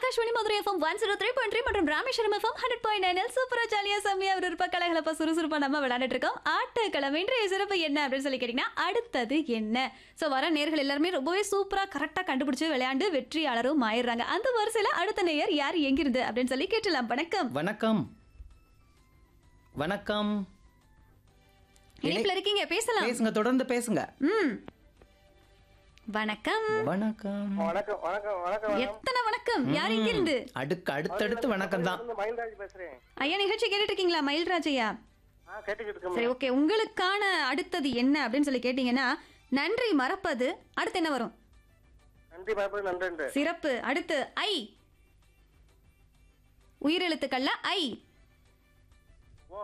Akashvani Madurai FM one zero three point three மற்றும் Rameswaram FM hundred point nine சூப்பரா ஜாலியா செம்மையா ஒரு இருப்ப கலகலப்பா சுறுசுறுப்பா நம்ம விளையாண்டுட்டு இருக்கோம் ஆட்டக்கிழமை இன்றைய சிறப்பு என்ன அப்படின்னு சொல்லி கேட்டீங்கன்னா அடுத்தது என்ன ஸோ வர நேர்கள் எல்லாருமே ரொம்பவே சூப்பரா கரெக்டா கண்டுபிடிச்சு விளையாண்டு வெற்றியாளரும் ஆயிடுறாங்க அந்த வரிசையில அடுத்த நேயர் யார் எங்கிருந்து அப்படின்னு சொல்லி கேட்டலாம் வணக்கம் வணக்கம் வணக்கம் இணைப்புல இருக்கீங்க பேசலாம் பேசுங்க தொடர்ந்து பேசுங்க ம் வணக்கம் வணக்கம் வணக்கம் வணக்கம் வணக்கம் எத்தனை வணக்கம் யார் எங்கிருந்து அடுக்கு அடுத்தடுத்து வணக்கம் தான் இருந்து மயில்ராஜ் பேசுறேன் ஐயா நிகழ்ச்சி கேட்டுட்டு இருக்கீங்களா மயில்ராஜ் ஐயா ஆ கேட்டுக்கிட்டு இருக்கேன் சரி ஓகே உங்களுக்கான அடுத்தது என்ன அப்படின்னு சொல்லி கேட்டீங்கன்னா நன்றி மறப்பது அடுத்து என்ன வரும் நன்றி பாப்பா நன்றி சிறப்பு அடுத்து ஐ உயிரெழுத்துக்கள்ல ஐ ஓ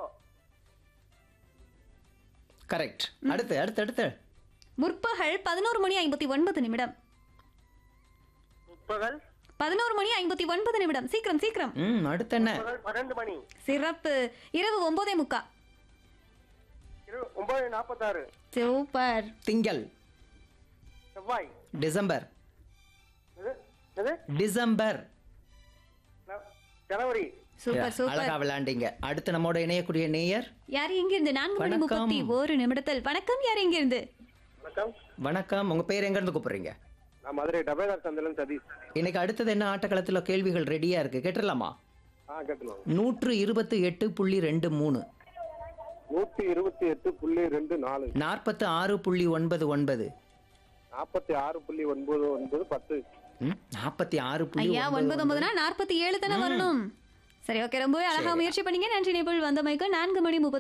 கரெக்ட் அடுத்து அடுத்து அடுத்து முற்பகல் பதினோரு மணி ஐம்பத்தி ஒன்பது நிமிடம் முப்பகல் பதினோரு மணி ஐம்பத்தி ஒன்பது நிமிடம் சீக்கிரம் சீக்கிரம் ம் அடுத்து என்ன முப்பகல் பன்னெண்டு மணி சிறப்பு இரவு ஒன்பதே முக்கா இரு ஒன்பது நாற்பத்தாறு சூப்பர் திங்கள் செவ்வாய் டிசம்பர் எது எது டிசம்பர் ந- ஜனவரி சூப்பர் சூப்பர் அழகா விளையாண்டீங்க அடுத்து நம்மோட இணையக்கூடிய நேயர் யார் எங்கிருந்து நான்கு மணி வணக்கம். முப்பத்தி ஒரு நிமிடத்தில் வணக்கம் யார் எங்கிருந்து வணக்கம் வணக்கம் உங்க பேர் எங்க இருந்து கூப்பிடுறீங்க நான் மதுரை டபேதார் சந்திரன் சதீஷ் இன்னைக்கு அடுத்தது என்ன ஆட்டக்களத்துல கேள்விகள் ரெடியா இருக்கு கேட்டுடலாமா ஆ கேட்டுலாம் நூற்று இருபத்தி எட்டு புள்ளி ரெண்டு மூணு நூத்தி இருபத்தி எட்டு புள்ளி ரெண்டு நாலு நாற்பத்து ஆறு புள்ளி ஒன்பது ஒன்பது நாற்பத்தி ஆறு புள்ளி ஒன்பது ஒன்பது பத்து ம், நாற்பத்தி ஆறு புள்ளி ஐயா ஒன்பது ஒன்பதுனா நாற்பத்தி ஏழு தானே வரணும் சரி ஓகே ரொம்பவே அழகா முயற்சி பண்ணீங்க நன்றி நேபிள் வந்தமைக்கு நான்கு மணி முப்பத்தி